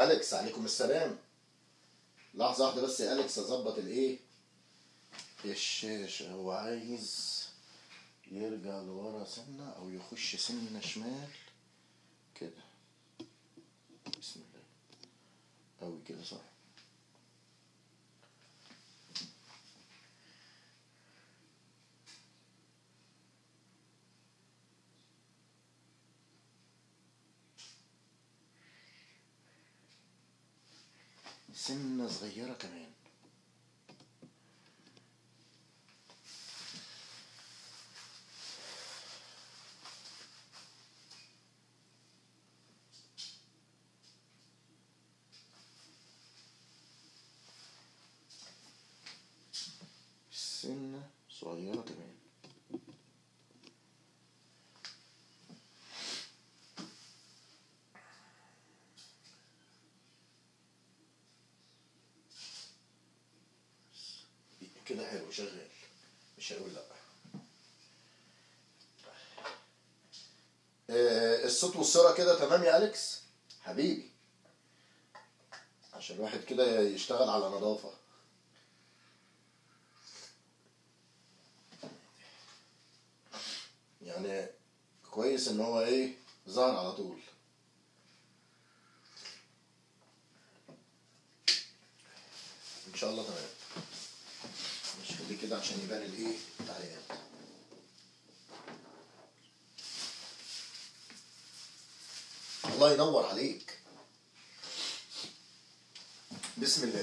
اليكس عليكم السلام لحظه واحده بس يا اليكس اظبط الايه الشاشه هو عايز يرجع لورا سنه او يخش سنه شمال كده بسم الله قوي كده صح سنة صغيرة كمان سنة صغيرة كمان كده حلو شغال مش هقول لا آه، الصوت والصورة كده تمام يا أليكس حبيبي عشان الواحد كده يشتغل على نظافة يعني كويس ان هو ايه ظهر على طول ان شاء الله تمام مش خليه كده عشان يبان الايه التعليقات الله ينور عليك بسم الله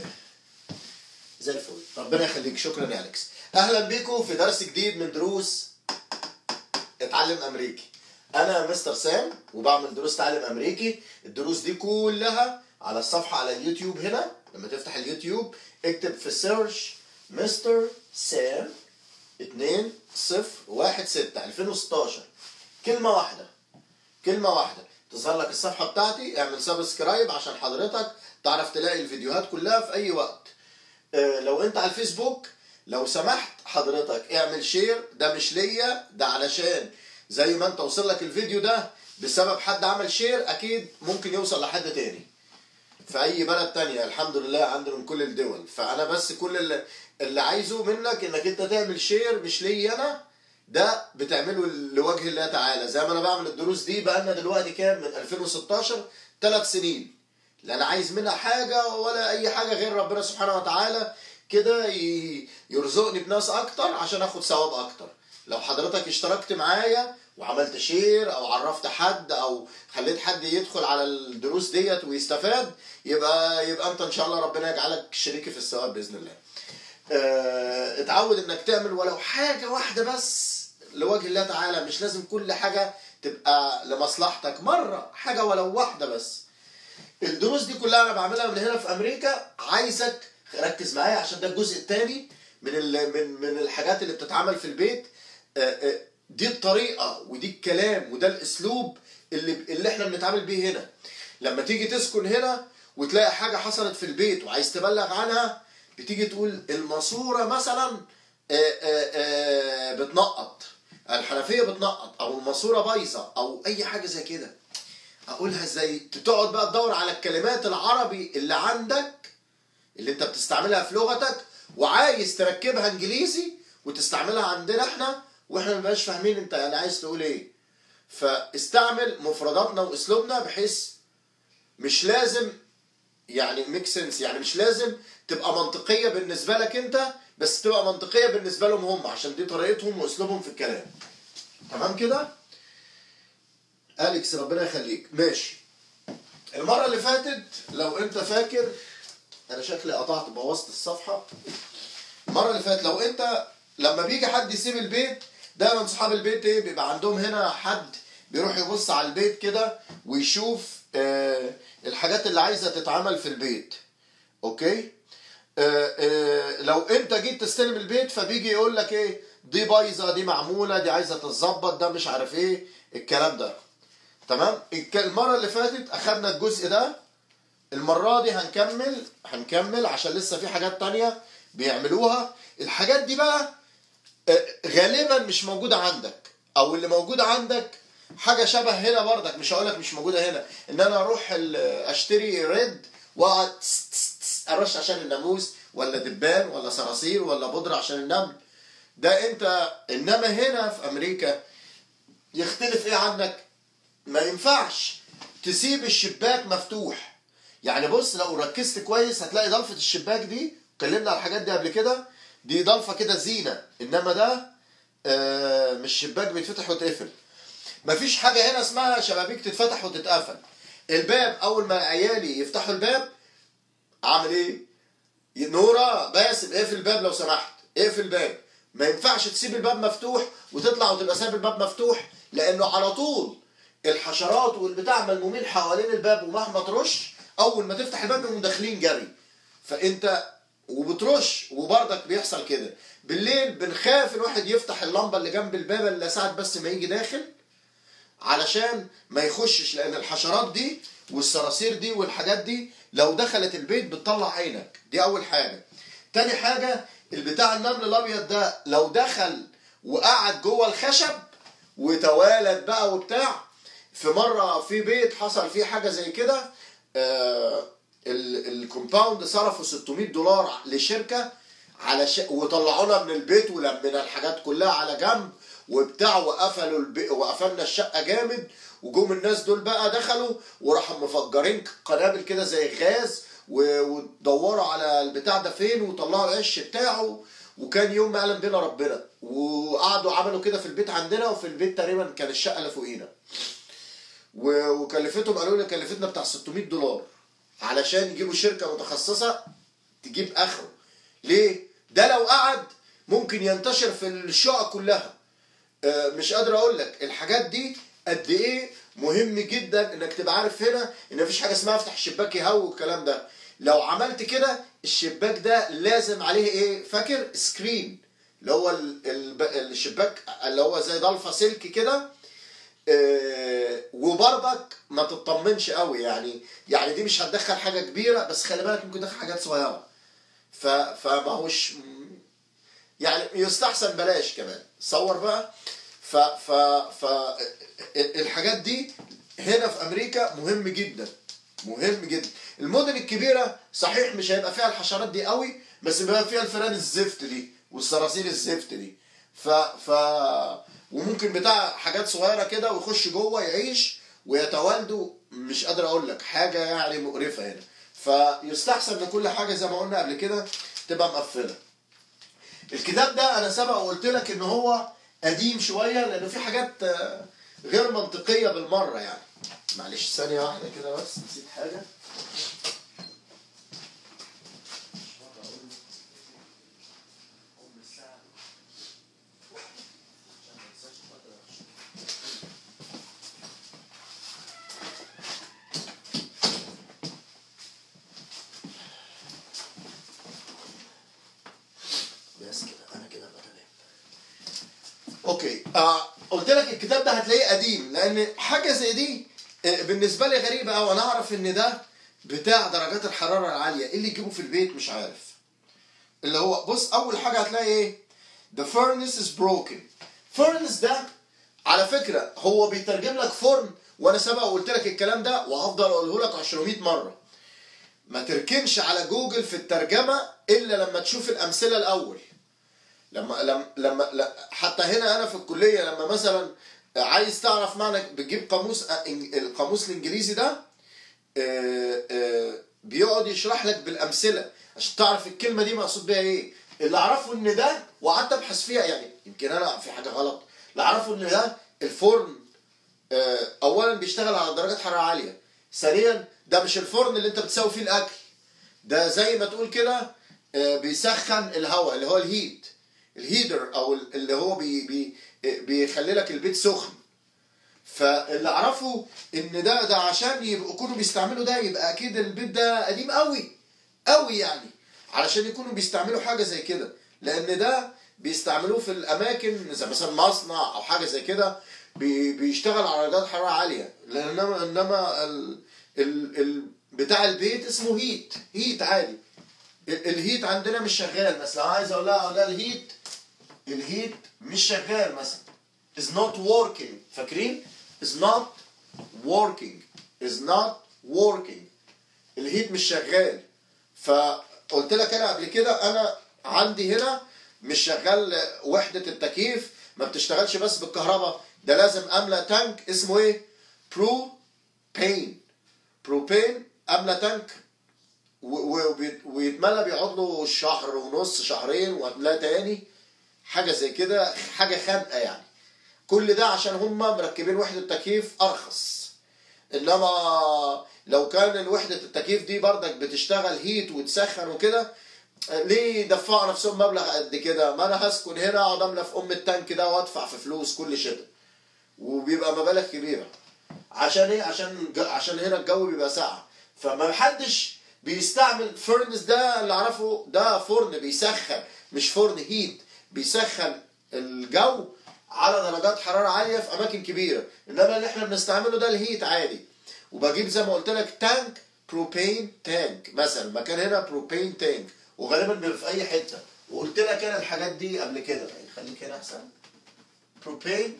زي الفل ربنا يخليك شكرا يا اليكس اهلا بيكم في درس جديد من دروس اتعلم امريكي انا مستر سام وبعمل دروس تعلم امريكي الدروس دي كلها على الصفحه على اليوتيوب هنا لما تفتح اليوتيوب اكتب في السيرش مستر سام 2 0 1 6 2016 كلمه واحده كلمه واحده تظهر لك الصفحه بتاعتي اعمل سبسكرايب عشان حضرتك تعرف تلاقي الفيديوهات كلها في اي وقت آه، لو انت على الفيسبوك لو سمحت حضرتك اعمل شير ده مش ليا ده علشان زي ما انت وصل لك الفيديو ده بسبب حد عمل شير اكيد ممكن يوصل لحد تاني في اي بلد تانية الحمد لله عندنا من كل الدول فانا بس كل اللي, اللي عايزه منك انك انت تعمل شير مش ليا انا ده بتعمله لوجه الله تعالى زي ما انا بعمل الدروس دي بقالنا دلوقتي كام من 2016 ثلاث سنين لا انا عايز منها حاجه ولا اي حاجه غير ربنا سبحانه وتعالى كده ي- يرزقني بناس اكتر عشان اخد ثواب اكتر لو حضرتك اشتركت معايا وعملت شير او عرفت حد او خليت حد يدخل على الدروس ديت ويستفاد يبقى يبقى انت ان شاء الله ربنا يجعلك شريكي في الثواب باذن الله آه، اتعود انك تعمل ولو حاجه واحده بس لوجه الله تعالى مش لازم كل حاجه تبقى لمصلحتك مره حاجه ولو واحده بس الدروس دي كلها انا بعملها من هنا في امريكا عايزك ركز معايا عشان ده الجزء الثاني من ال- من من الحاجات اللي بتتعمل في البيت آه، آه، دي الطريقه ودي الكلام وده الاسلوب اللي اللي احنا بنتعامل بيه هنا لما تيجي تسكن هنا وتلاقي حاجه حصلت في البيت وعايز تبلغ عنها بتيجي تقول الماسوره مثلا آه، آه، آه، بتنقط الحنفيه بتنقط او الماسوره بايظه او اي حاجه زي كده اقولها ازاي تقعد بقى تدور على الكلمات العربي اللي عندك اللي انت بتستعملها في لغتك وعايز تركبها انجليزي وتستعملها عندنا احنا واحنا مبقاش فاهمين انت يعني عايز تقول ايه فاستعمل مفرداتنا واسلوبنا بحيث مش لازم يعني ميك سنس يعني مش لازم تبقى منطقيه بالنسبه لك انت بس تبقى منطقيه بالنسبه لهم هم عشان دي طريقتهم واسلوبهم في الكلام تمام كده اليكس ربنا يخليك ماشي المره اللي فاتت لو انت فاكر انا شكلي قطعت بوظت الصفحه المره اللي فاتت لو انت لما بيجي حد يسيب البيت دايما صحاب البيت ايه بيبقى عندهم هنا حد بيروح يبص على البيت كده ويشوف آه الحاجات اللي عايزه تتعمل في البيت اوكي آه آه لو انت جيت تستلم البيت فبيجي يقول لك ايه دي بايظه دي معموله دي عايزه تتظبط ده مش عارف ايه الكلام ده تمام الك- المره اللي فاتت اخدنا الجزء ده المرة دي هنكمل هنكمل عشان لسه في حاجات تانية بيعملوها الحاجات دي بقى آه، غالبا مش موجودة عندك او اللي موجودة عندك حاجة شبه هنا برضك مش هقولك مش موجودة هنا ان انا اروح ال- اشتري ريد واقعد تس- تس- تس ارش عشان الناموس ولا دبان ولا صراصير ولا بودره عشان النمل ده انت انما هنا في امريكا يختلف ايه عنك ما ينفعش تسيب الشباك مفتوح يعني بص لو ركزت كويس هتلاقي ضلفة الشباك دي اتكلمنا على الحاجات دي قبل كده دي ضلفة كده زينة انما ده آه مش شباك بيتفتح وتقفل مفيش حاجة هنا اسمها شبابيك تتفتح وتتقفل الباب اول ما عيالي يفتحوا الباب عامل ايه نورا باسم اقفل الباب لو سمحت اقفل الباب ما ينفعش تسيب الباب مفتوح وتطلع وتبقى سايب الباب مفتوح لانه على طول الحشرات والبتاع ملمومين حوالين الباب ومهما ترش اول ما تفتح الباب يقوموا داخلين جري فانت وبترش وبرضك بيحصل كده بالليل بنخاف الواحد يفتح اللمبه اللي جنب الباب الا ساعه بس ما يجي داخل علشان ما يخشش لان الحشرات دي والصراصير دي والحاجات دي لو دخلت البيت بتطلع عينك دي اول حاجه تاني حاجه البتاع النمل الابيض ده لو دخل وقعد جوه الخشب وتوالد بقى وبتاع في مره في بيت حصل فيه حاجه زي كده آه ال- الكومباوند صرفوا 600 دولار لشركه على ش... وطلعونا من البيت ولمينا الحاجات كلها على جنب وبتاع وقفلوا البي... وقفلنا الشقه جامد وجم الناس دول بقى دخلوا وراحوا مفجرين قنابل كده زي غاز و... ودوروا على البتاع ده فين وطلعوا القش بتاعه وكان يوم ما قلم بينا ربنا وقعدوا عملوا كده في البيت عندنا وفي البيت تقريبا كان الشقه اللي فوقينا و- وكلفتهم قالوا لي كلفتنا بتاع 600 دولار علشان يجيبوا شركه متخصصه تجيب اخره ليه ده لو قعد ممكن ينتشر في الشقق كلها آه، مش قادر اقول لك الحاجات دي قد ايه مهم جدا انك تبقى عارف هنا ان مفيش حاجه اسمها افتح الشباك يهوي والكلام ده لو عملت كده الشباك ده لازم عليه ايه فاكر سكرين اللي هو ال- ال- الشباك اللي هو زي ضلفه سلك كده آه، وبرضك ما تطمنش قوي يعني يعني دي مش هتدخل حاجه كبيره بس خلي بالك ممكن تدخل حاجات صغيره ف فما هوش يعني يستحسن بلاش كمان صور بقى ف ف ف الحاجات دي هنا في امريكا مهم جدا مهم جدا المدن الكبيره صحيح مش هيبقى فيها الحشرات دي قوي بس بيبقى فيها الفئران الزفت دي والصراصير الزفت دي ف ف وممكن بتاع حاجات صغيره كده ويخش جوه يعيش ويتوالدوا مش قادر اقول لك حاجه يعني مقرفه هنا فيستحسن ان كل حاجه زي ما قلنا قبل كده تبقى مقفله الكتاب ده انا سبق وقلت لك ان هو قديم شويه لانه في حاجات آه، غير منطقيه بالمره يعني معلش ثانيه واحده كده بس نسيت حاجه بس كده انا كده بقى تمام اوكي آه قلت لك الكتاب ده هتلاقيه قديم لان حاجه زي دي آه، بالنسبه لي غريبه قوي انا اعرف ان ده بتاع درجات الحراره العاليه ايه اللي يجيبه في البيت مش عارف اللي هو بص اول حاجه هتلاقي ايه the furnace is broken furnace ده على فكره هو بيترجم لك فرن وانا سبق وقلت لك الكلام ده وهفضل اقوله لك 200 مره ما تركنش على جوجل في الترجمه الا لما تشوف الامثله الاول لما لما لما لا- حتى هنا انا في الكليه لما مثلا عايز تعرف معنى بتجيب قاموس القاموس الانجليزي ده آه، آه، بيقعد يشرح لك بالامثله عشان تعرف الكلمه دي مقصود بيها ايه اللي اعرفه ان ده وقعدت ابحث فيها يعني يمكن انا في حاجه غلط اللي اعرفه ان ده الفرن آه، اولا بيشتغل على درجات حراره عاليه ثانيا ده مش الفرن اللي انت بتسوي فيه الاكل ده زي ما تقول كده آه، بيسخن الهواء اللي هو الهيت الهيدر او اللي هو بي بي بيخلي لك البيت سخن فاللي اعرفه ان ده ده عشان يبقوا يكونوا بيستعملوا ده يبقى اكيد البيت ده قديم قوي قوي يعني علشان يكونوا بيستعملوا حاجه زي كده لان ده بيستعملوه في الاماكن زي مثلا مصنع او حاجه زي كده بي بيشتغل على درجات حراره عاليه لان انما انما ال ال ال بتاع البيت اسمه هيت هيت عادي ال- الهيت عندنا مش شغال بس لو عايز اقول لها اقول لها الهيت الهيت مش شغال مثلا is not working فاكرين is not working is not working الهيت مش شغال فقلت لك انا قبل كده انا عندي هنا مش شغال وحدة التكييف ما بتشتغلش بس بالكهرباء ده لازم املى تانك اسمه ايه برو بين بروبين املى تانك و- و- وبيت- ويتملى بيقعد له شهر ونص شهرين واملاه تاني حاجه زي كده حاجه خانقه يعني كل ده عشان هم مركبين وحده تكييف ارخص انما لو كان الوحده التكييف دي بردك بتشتغل هيت وتسخن وكده ليه يدفعوا نفسهم مبلغ قد كده ما انا هسكن هنا اقعد املى في ام التانك ده وادفع في فلوس كل شتاء وبيبقى مبالغ كبيره عشان ايه عشان ج- عشان هنا الجو بيبقى ساقع فما حدش بيستعمل فرنس ده اللي اعرفه ده فرن بيسخن مش فرن هيت بيسخن الجو على درجات حراره عاليه في اماكن كبيره انما اللي احنا بنستعمله ده الهيت عادي وبجيب زي ما قلت لك تانك بروبين تانك مثلا مكان هنا بروبين تانك وغالبا بيبقى في اي حته وقلت لك انا الحاجات دي قبل كده يعني خليك هنا احسن بروبين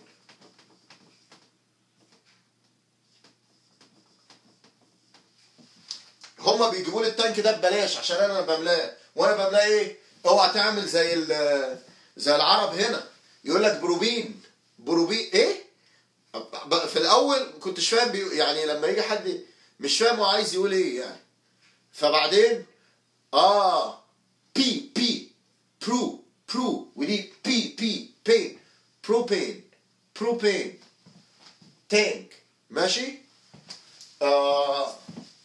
هما بيجيبوا لي التانك ده ببلاش عشان انا بملاه وانا بملاه ايه اوعى تعمل زي ال- زي العرب هنا يقول لك بروبين بروبين ايه ب- في الاول كنتش فاهم بي... يعني لما يجي حد مش فاهم هو عايز يقول ايه يعني فبعدين اه بي بي برو برو ودي بي بي بين بروبين بروبين تانك ماشي آه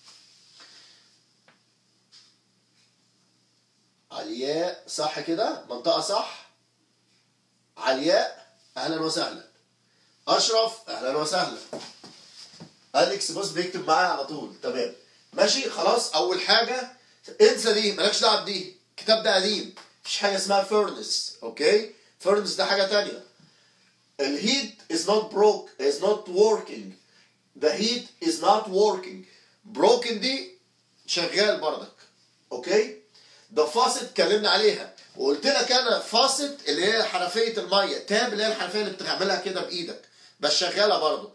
علياء صح كده منطقة صح علياء أهلا وسهلا أشرف أهلا وسهلا أليكس بص بيكتب معايا على طول تمام ماشي خلاص أول حاجة انسى دي مالكش دعوة بدي الكتاب ده قديم مفيش حاجة اسمها فيرنس أوكي فيرنس ده حاجة تانية الهيت is not broke is not working the heat is not working broken دي شغال برضك اوكي ده فاصت اتكلمنا عليها وقلت لك انا فاصت اللي هي حنفيه الميه تاب اللي هي الحنفيه اللي بتعملها كده بايدك بس شغاله برضه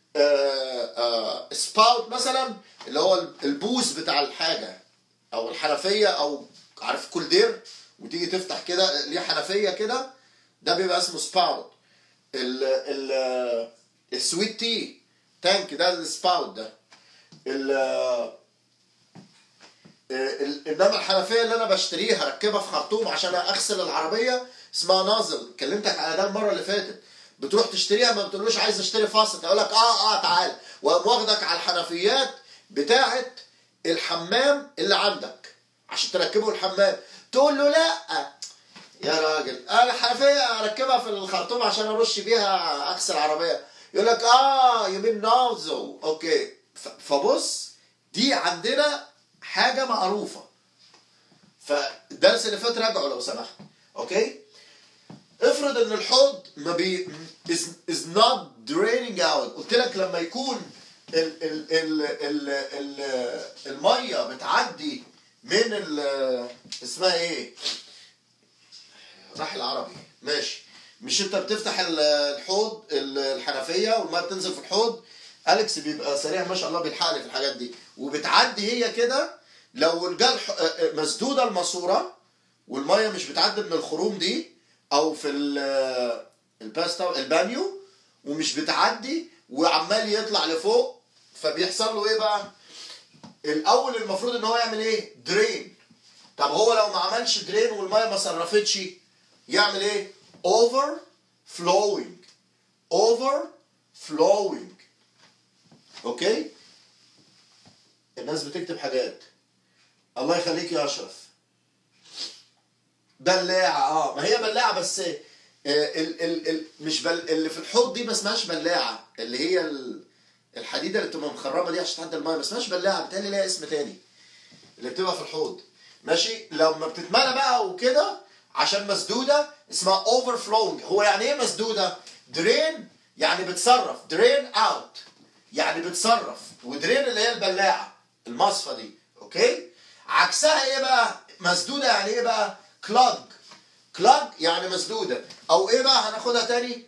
سباوت مثلا اللي هو البوز بتاع الحاجه او الحنفيه او عارف كولدير وتيجي تفتح كده ليه حنفيه كده ده بيبقى اسمه سباوت ال ال السويت تي تانك ده السباوت ده ال ال- انما الحنفيه اللي انا بشتريها اركبها في خرطوم عشان اغسل العربيه اسمها نازل كلمتك على ده المره اللي فاتت بتروح تشتريها ما بتقولوش عايز اشتري فاصل يقول لك اه اه تعال وقام واخدك على الحنفيات بتاعه الحمام اللي عندك عشان تركبه الحمام تقول له لا يا راجل انا الحنفيه اركبها في الخرطوم عشان ارش بيها اغسل العربيه يقول لك اه يمين نازل اوكي ف- فبص دي عندنا حاجه معروفه فالدرس اللي فات راجعه لو سمحت اوكي افرض ان الحوض ما بي is, is not draining out قلت لك لما يكون ال ال ال ال ال الميه بتعدي من ال اسمها ايه راح العربي ماشي مش انت بتفتح ال- الحوض ال- الحنفيه والميه بتنزل في الحوض اليكس بيبقى سريع ما شاء الله بيلحق لي في الحاجات دي وبتعدي هي كده لو الجرح مسدوده الماسوره والميه مش بتعدي من الخروم دي او في ال- الباستا البانيو ومش بتعدي وعمال يطلع لفوق فبيحصل له ايه بقى الاول المفروض ان هو يعمل ايه درين طب هو لو ما عملش درين والميه ما صرفتش يعمل ايه اوفر flowing اوفر flowing اوكي الناس بتكتب حاجات الله يخليك يا اشرف بلاعه اه ما هي بلاعه بس آه، ال ال ال مش بل اللي في الحوض دي ما اسمهاش بلاعه اللي هي ال- الحديده اللي بتبقى مخرمه دي عشان تعدي الميه ما اسمهاش بلاعه بتهيألي ليها اسم تاني اللي بتبقى في الحوض ماشي لما بتتملى بقى وكده عشان مسدوده اسمها اوفر فلوينج هو يعني ايه مسدوده درين يعني بتصرف درين اوت يعني بتصرف ودرين اللي هي البلاعه المصفى دي اوكي عكسها ايه بقى مسدوده يعني ايه بقى كلاج كلاج يعني مسدوده او ايه بقى هناخدها تاني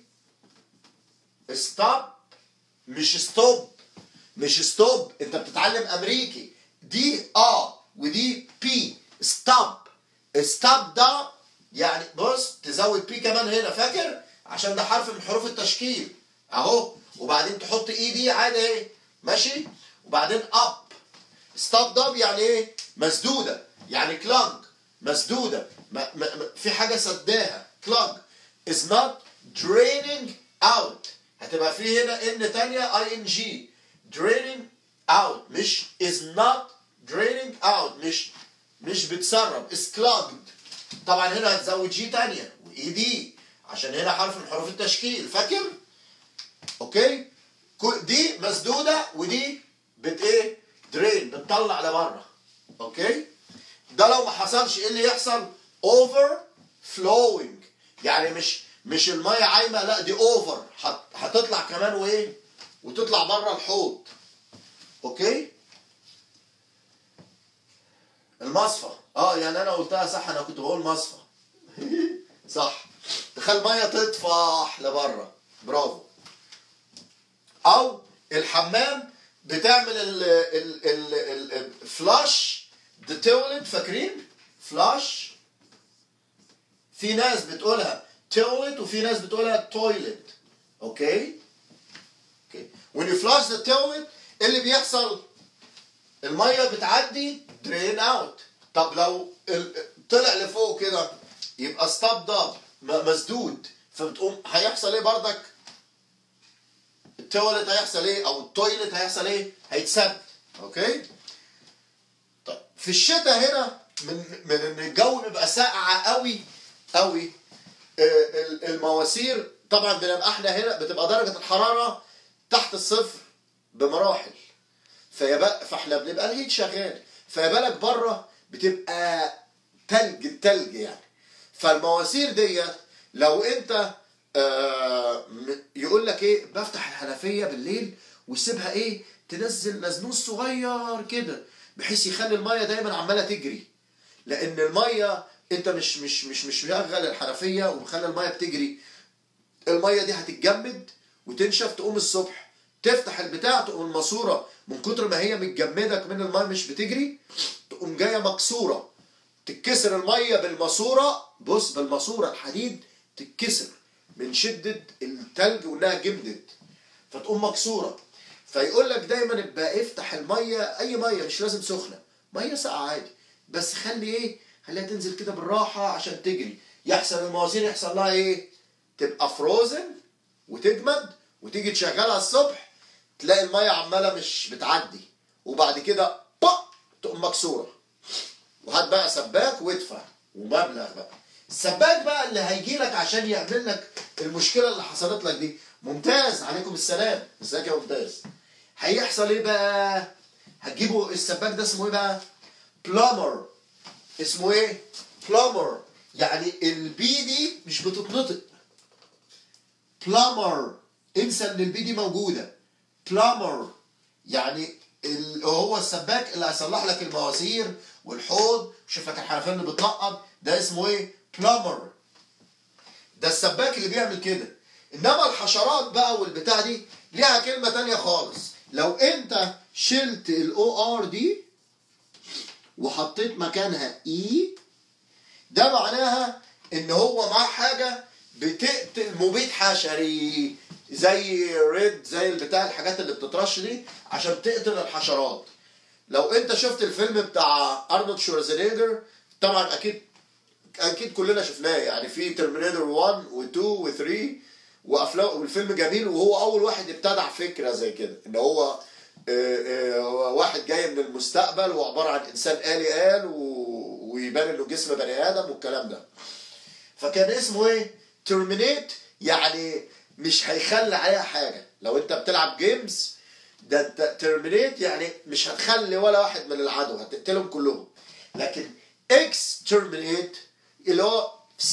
ستوب مش ستوب مش ستوب انت بتتعلم امريكي دي اه ودي بي ستوب ستوب ده يعني بص تزود بي كمان هنا فاكر عشان ده حرف من حروف التشكيل اهو وبعدين تحط اي دي عادي ايه ماشي وبعدين اب ستوب ده يعني ايه مسدوده يعني كلانج مسدوده ما ما ما- في حاجه سداها كلانج is not draining out هتبقى في هنا ان تانية اي ان جي draining out مش is not draining out مش مش بتسرب is clogged طبعا هنا هتزود جي تانية واي دي عشان هنا حرف من حروف التشكيل فاكر اوكي كل- دي مسدوده ودي بت ايه درين بتطلع لبره اوكي ده لو ما حصلش ايه اللي يحصل اوفر فلوينج يعني مش مش الميه عايمه لا دي اوفر هتطلع كمان وايه وتطلع بره الحوض اوكي المصفى اه يعني انا قلتها صح انا كنت بقول مصفى صح تخيل ميه تطفح لبره برافو او الحمام بتعمل ال ال ال ال الفلاش ذا تويلت فاكرين فلاش في ناس بتقولها تويلت وفي ناس بتقولها تويلت اوكي اوكي when you flush the toilet إيه اللي بيحصل الميه بتعدي درين اوت طب لو ال- طلع لفوق كده يبقى ستاب ده مسدود فبتقوم هيحصل ايه بردك التواليت هيحصل ايه او التويلت هيحصل ايه هيتسد اوكي طيب في الشتاء هنا من من ان الجو بيبقى ساقع قوي قوي آه، ال- المواسير طبعا بنبقى احنا هنا بتبقى درجه الحراره تحت الصفر بمراحل فيبقى فاحنا بنبقى الهيت شغال فيا بالك بره بتبقى تلج التلج يعني فالمواسير ديت لو انت آه م- يقول لك ايه بفتح الحنفيه بالليل ويسيبها ايه تنزل نزنوز صغير كده بحيث يخلي الميه دايما عماله تجري لان الميه انت مش مش مش مش مشغل الحنفيه ومخلي الميه بتجري الميه دي هتتجمد وتنشف تقوم الصبح تفتح البتاع تقوم الماسوره من كتر ما هي متجمده كمان الميه مش بتجري تقوم جايه مكسوره تتكسر الميه بالماسوره بص بالماسوره الحديد تتكسر من شده التلج وانها جمدت فتقوم مكسوره فيقول لك دايما ابقى افتح الميه اي ميه مش لازم سخنه ميه ساقعه عادي بس خلي ايه خليها تنزل كده بالراحه عشان تجري يحصل المواسير يحصل لها ايه تبقى فروزن وتجمد وتيجي تشغلها الصبح تلاقي الميه عماله مش بتعدي وبعد كده با تقوم مكسوره وهات بقى سباك وادفع ومبلغ بقى السباك بقى اللي هيجي لك عشان يعمل لك المشكله اللي حصلت لك دي ممتاز عليكم السلام ازيك يا ممتاز هيحصل ايه بقى هتجيبوا السباك ده اسمه ايه بقى بلامر اسمه ايه بلامر يعني البي دي مش بتتنطق بلامر انسى ان البي دي موجوده بلامر يعني ال- هو السباك اللي هيصلح لك المواسير والحوض ويشوف لك الحنفيه اللي بتنقط ده اسمه ايه بلامر ده السباك اللي بيعمل كده انما الحشرات بقى والبتاع دي ليها كلمه تانية خالص لو انت شلت الاو ار دي وحطيت مكانها اي ده معناها ان هو معاه حاجه بتقتل مبيد حشري زي ريد زي البتاع الحاجات اللي بتترش دي عشان تقتل الحشرات لو انت شفت الفيلم بتاع ارنولد شوارزنيجر طبعا اكيد اكيد كلنا شفناه يعني في ترمينيتور 1 و2 و3 وافلام والفيلم جميل وهو اول واحد ابتدع فكره زي كده ان هو آه، آه، واحد جاي من المستقبل وعباره عن انسان آلي آل و- ويبان انه جسم بني ادم والكلام ده فكان اسمه ايه ترمينيت يعني مش هيخلي عليها حاجه لو انت بتلعب جيمز ده انت ترمينيت يعني مش هتخلي ولا واحد من العدو هتقتلهم كلهم لكن اكس ترمينيت اللي هو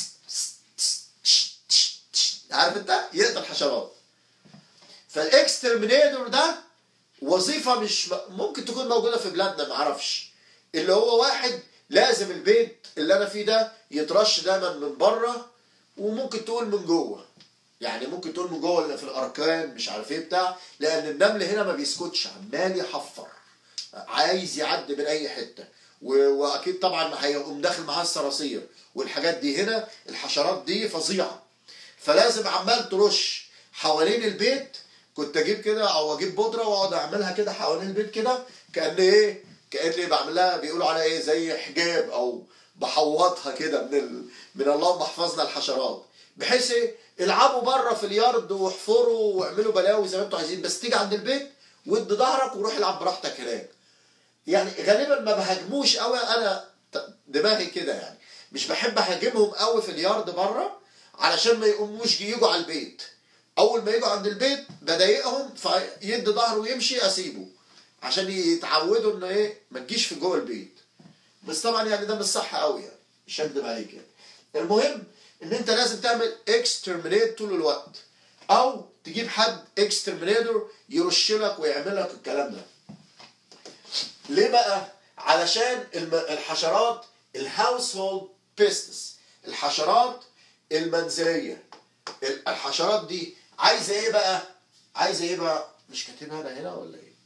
عارف انت يقتل حشرات فالاكس ترمينيتور ده وظيفه مش م- ممكن تكون موجوده في بلادنا ما اعرفش اللي هو واحد لازم البيت اللي انا فيه ده يترش دايما من بره وممكن تقول من جوه يعني ممكن تقول من جوه اللي في الاركان مش عارف ايه بتاع لان النمل هنا ما بيسكتش عمال يحفر عايز يعدي من اي حته و- واكيد طبعا هيقوم داخل معاه الصراصير والحاجات دي هنا الحشرات دي فظيعه فلازم عمال ترش حوالين البيت كنت اجيب كده او اجيب بودره واقعد اعملها كده حوالين البيت كده كان ايه كاني بعملها بيقولوا عليها ايه زي حجاب او بحوطها كده من ال... من اللهم احفظنا الحشرات بحيث ايه العبوا بره في اليارد واحفروا واعملوا بلاوي زي ما انتوا عايزين بس تيجي عند البيت واد ظهرك وروح العب براحتك هناك يعني غالبا ما بهاجموش قوي انا ت- دماغي كده يعني مش بحب اهاجمهم قوي في اليارد بره علشان ما يقوموش يجوا على البيت اول ما يجوا عند البيت بضايقهم فيد ظهره ويمشي اسيبه عشان يتعودوا انه ايه ما تجيش في جوه البيت بس طبعا يعني ده مش صح قوي يعني مش هكدب عليك يعني المهم ان انت لازم تعمل اكسترمينيت طول الوقت او تجيب حد اكسترمينيتور يرش لك ويعمل لك الكلام ده ليه بقى علشان الم- الحشرات الهاوس هولد بيستس الحشرات المنزليه ال- الحشرات دي عايزه ايه بقى عايزه ايه بقى مش كاتبها انا هنا ولا ايه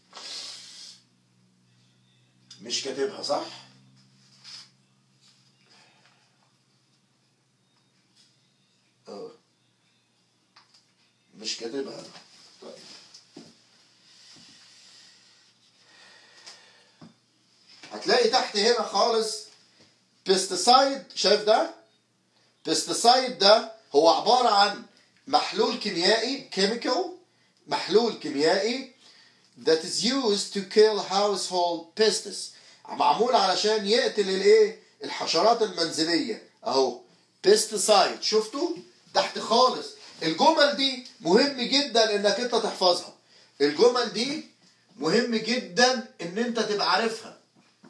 مش كاتبها صح اه مش كاتبها أنا. طيب هتلاقي تحت هنا خالص بيستسايد شايف ده بيستسايد ده هو عبارة عن محلول كيميائي chemical محلول كيميائي that is used to kill household pests معمول علشان يقتل الايه الحشرات المنزلية اهو pesticide شفتوا تحت خالص الجمل دي مهم جدا انك انت تحفظها الجمل دي مهم جدا ان انت تبقى عارفها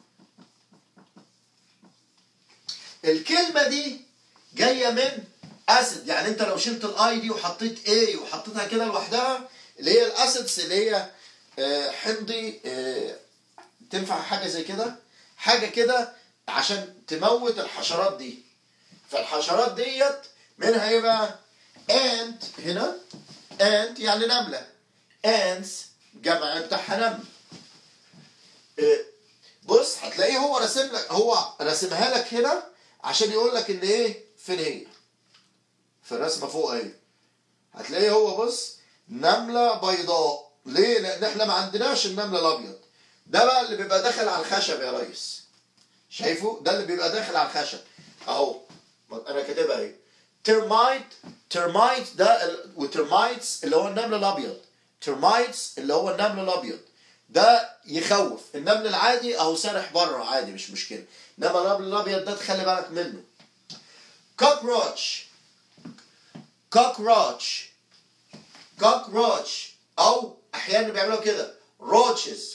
الكلمة دي جاية من اسيد يعني انت لو شلت الاي دي وحطيت ايه وحطيتها كده لوحدها اللي هي الاسيدز اللي هي آه، حمضي آه، تنفع حاجة زي كده حاجة كده عشان تموت الحشرات دي فالحشرات ديت منها ايه بقى انت هنا انت يعني نملة انس جمع بتاعها نمل آه، بص هتلاقيه هو راسم لك هو راسمها لك هنا عشان يقول لك ان ايه فين هي في الرسمه فوق اهي هتلاقيه هو بص نمله بيضاء ليه لان احنا ما عندناش النمل الابيض ده بقى اللي بيبقى داخل على الخشب يا ريس شايفه ده اللي بيبقى داخل على الخشب اهو انا كاتبها اهي ترمايت ترمايت ده ال- وترمايتس اللي هو النمل الابيض ترمايتس اللي هو النمل الابيض ده يخوف النمل العادي اهو سارح بره عادي مش مشكله انما النمل الابيض ده تخلي بالك منه كوكروتش كوكروتش كوكروتش او احيانا بيعملوا كده روتشز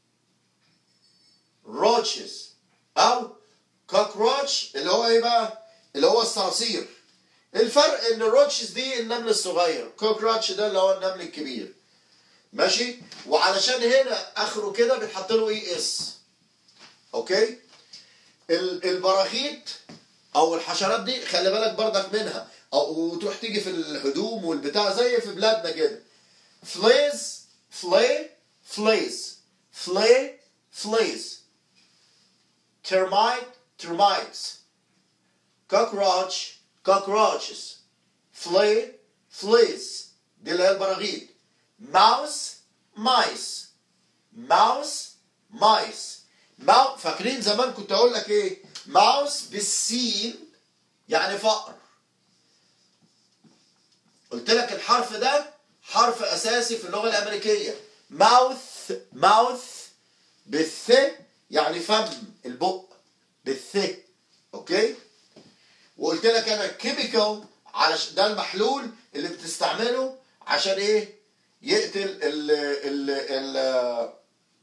روتشز او كوكروتش اللي هو ايه بقى اللي هو الصراصير الفرق ان الروتشز دي النمل الصغير كوكروتش ده اللي هو النمل الكبير ماشي وعلشان هنا اخره كده بيتحط له اي اس اوكي ال- البراغيث او الحشرات دي خلي بالك برضك منها او وتروح تيجي في الهدوم والبتاع زي في بلادنا كده فليز فلي فليز فلي فليز termite termites cockroach cockroaches flea fleas دي اللي هي البراغيث mouse mice mouse mice ماو فاكرين زمان كنت اقول لك ايه ماوس بالسين يعني فقر قلت لك الحرف ده حرف اساسي في اللغه الامريكيه ماوث ماوث بالث يعني فم البق بالث اوكي وقلت لك انا كيميكال على ده المحلول اللي بتستعمله عشان ايه يقتل ال ال ال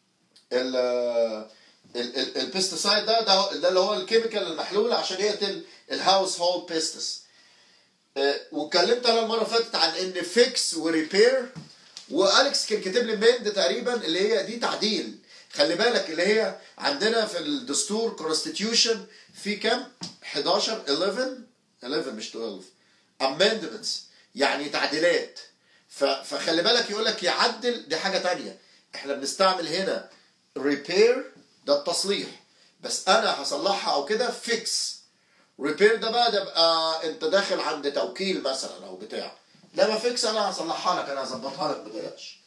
ال البيستسايد ده ده ده اللي هو الكيميكال المحلول عشان يقتل الهاوس هولد بيستس واتكلمت انا المره اللي فاتت عن ان فيكس وريبير واليكس كان كاتب لي ميند تقريبا اللي هي دي تعديل خلي بالك اللي هي عندنا في الدستور كونستيتيوشن في كام 11 11 11 مش 12 amendments يعني تعديلات ف- فخلي بالك يقول لك يعدل دي حاجه تانية احنا بنستعمل هنا ريبير ده التصليح بس انا هصلحها او كده فيكس ريبير ده بقى ده بقى انت داخل عند توكيل مثلا او بتاع لما فيكس انا هصلحها لك انا هظبطها لك بتقلقش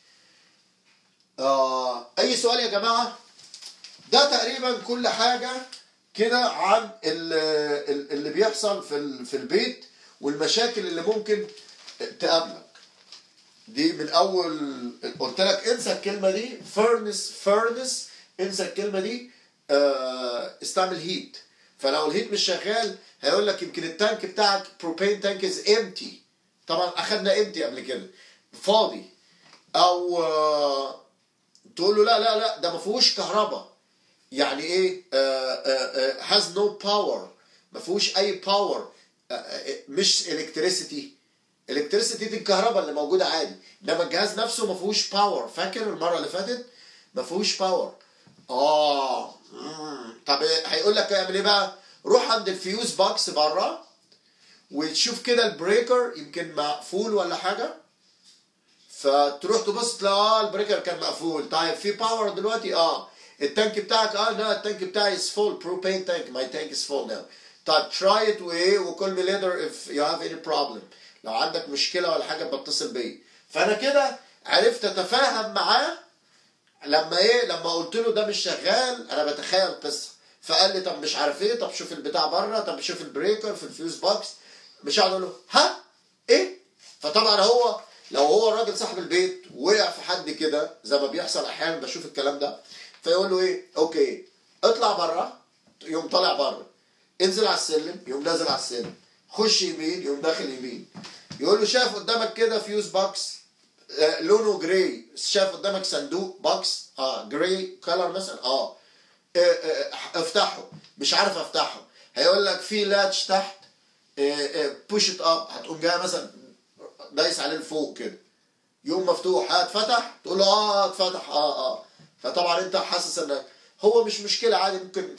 آه اي سؤال يا جماعه ده تقريبا كل حاجه كده عن ال- ال- اللي بيحصل في ال- في البيت والمشاكل اللي ممكن تقابلك دي من اول قلت لك انسى الكلمه دي فيرنس فيرنس انسى الكلمه دي آه، استعمل هيت فلو الهيت مش شغال هيقول لك يمكن التانك بتاعك بروبين تانك از امتي طبعا اخدنا امتي قبل كده فاضي او آه، تقول له لا لا لا ده ما فيهوش كهرباء يعني ايه هاز نو باور ما فيهوش اي باور مش الكتريسيتي الكتريسيتي دي الكهرباء اللي موجوده عادي انما الجهاز نفسه ما فيهوش باور فاكر المره اللي فاتت ما فيهوش باور اه مم. طب هيقول لك اعمل ايه بقى روح عند الفيوز باكس بره وتشوف كده البريكر يمكن مقفول ولا حاجه فتروح تبص تلاقي اه البريكر كان مقفول طيب في باور دلوقتي اه التانك بتاعك اه لا التانك بتاعي is full propane tank my tank is full now طيب try it وايه وكل me later if you have any problem لو عندك مشكله ولا حاجه بتصل بيا فانا كده عرفت اتفاهم معاه لما ايه لما قلت له ده مش شغال انا بتخيل قصه فقال لي طب مش عارف ايه طب شوف البتاع بره طب شوف البريكر في الفيوز بوكس مش هقعد اقول له ها ايه فطبعا هو لو هو الراجل صاحب البيت وقع في حد كده زي ما بيحصل احيانا بشوف الكلام ده فيقول له ايه اوكي اطلع بره يقوم طالع بره انزل على السلم يقوم نازل على السلم خش يمين يقوم داخل يمين يقول له شايف قدامك كده فيوز بوكس آه لونه جراي شايف قدامك صندوق بوكس اه جراي كلر مثلا اه آه، آه، افتحه مش عارف افتحه هيقول لك في لاتش تحت بوش ات اب هتقوم جاي مثلا دايس عليه لفوق كده يوم مفتوح ها اتفتح تقول له اه اتفتح اه اه فطبعا انت حاسس ان هو مش مشكله عادي ممكن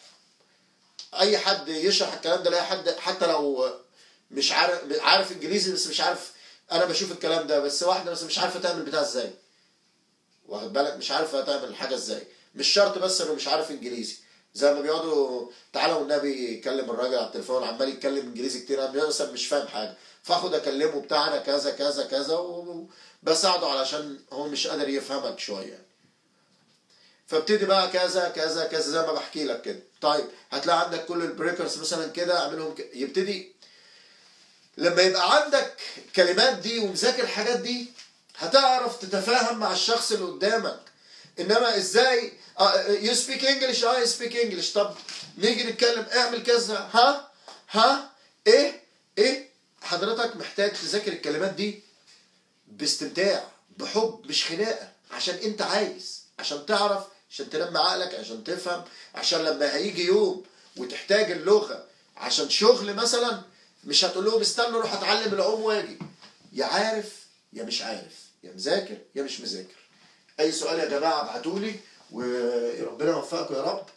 اي حد يشرح الكلام ده لاي حد حتى لو مش عارف عارف انجليزي بس مش عارف انا بشوف الكلام ده بس واحده بس مش عارفه تعمل بتاع ازاي واخد بالك مش عارفه تعمل الحاجه ازاي مش شرط بس انه مش عارف انجليزي زي ما بيقعدوا تعالى والنبي يكلم الراجل على التليفون عمال يتكلم انجليزي كتير انا مثلا مش فاهم حاجه فاخد اكلمه بتاع انا كذا كذا كذا و- بساعده علشان هو مش قادر يفهمك شويه فابتدي بقى كذا كذا كذا زي ما بحكي لك كده طيب هتلاقي عندك كل البريكرز مثلا كده اعملهم ك... يبتدي لما يبقى عندك الكلمات دي ومذاكر الحاجات دي هتعرف تتفاهم مع الشخص اللي قدامك انما ازاي يو سبيك انجلش اه سبيك انجلش طب نيجي نتكلم اعمل كذا ها ها ايه ايه حضرتك محتاج تذاكر الكلمات دي باستمتاع بحب مش خناقه عشان انت عايز عشان تعرف عشان تنمي عقلك عشان تفهم عشان لما هيجي يوم وتحتاج اللغه عشان شغل مثلا مش هتقول لهم استنوا اروح اتعلم العوم واجي يا عارف يا مش عارف يا مذاكر يا مش مذاكر اي سؤال يا جماعه ابعتولي وربنا يوفقكم يا رب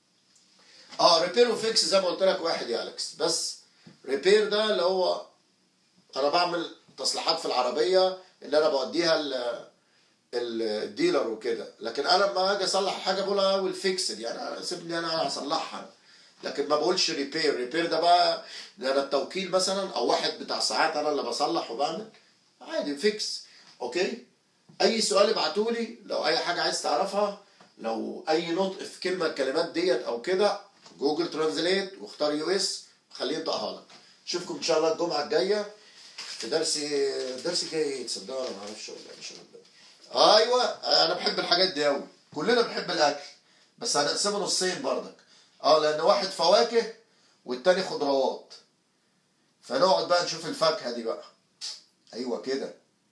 اه ريبير وفيكس زي ما قلت لك واحد يا اليكس بس ريبير ده اللي هو انا بعمل تصليحات في العربيه اللي انا بوديها ال- الديلر وكده لكن انا لما اجي اصلح حاجه بقولها اول فيكسد يعني أنا سيبني انا اصلحها لكن ما بقولش ريبير ريبير ده بقى ده انا التوكيل مثلا او واحد بتاع ساعات انا اللي بصلح وبعمل عادي فيكس اوكي اي سؤال ابعتولي لو اي حاجه عايز تعرفها لو اي نطق في كلمه الكلمات ديت او كده جوجل ترانزليت واختار يو اس خليه ينطقها لك اشوفكم ان شاء الله الجمعه الجايه في درس درس جاي تصدقوا انا ما اعرفش ولا مش عارف. ايوه انا بحب الحاجات دي قوي كلنا بنحب الاكل بس هنقسمه نصين برضك اه لان واحد فواكه والتاني خضروات فنقعد بقى نشوف الفاكهه دي بقى ايوه كده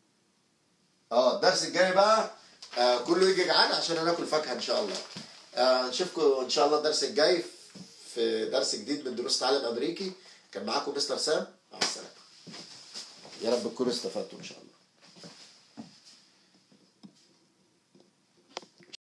اه الدرس الجاي بقى آه كله يجي جعان عشان هناكل فاكهه ان شاء الله آه نشوفكم ان شاء الله الدرس الجاي في درس جديد من دروس تعلم امريكي كان معاكم مستر سام مع السلامه يا رب تكونوا استفدتوا ان شاء الله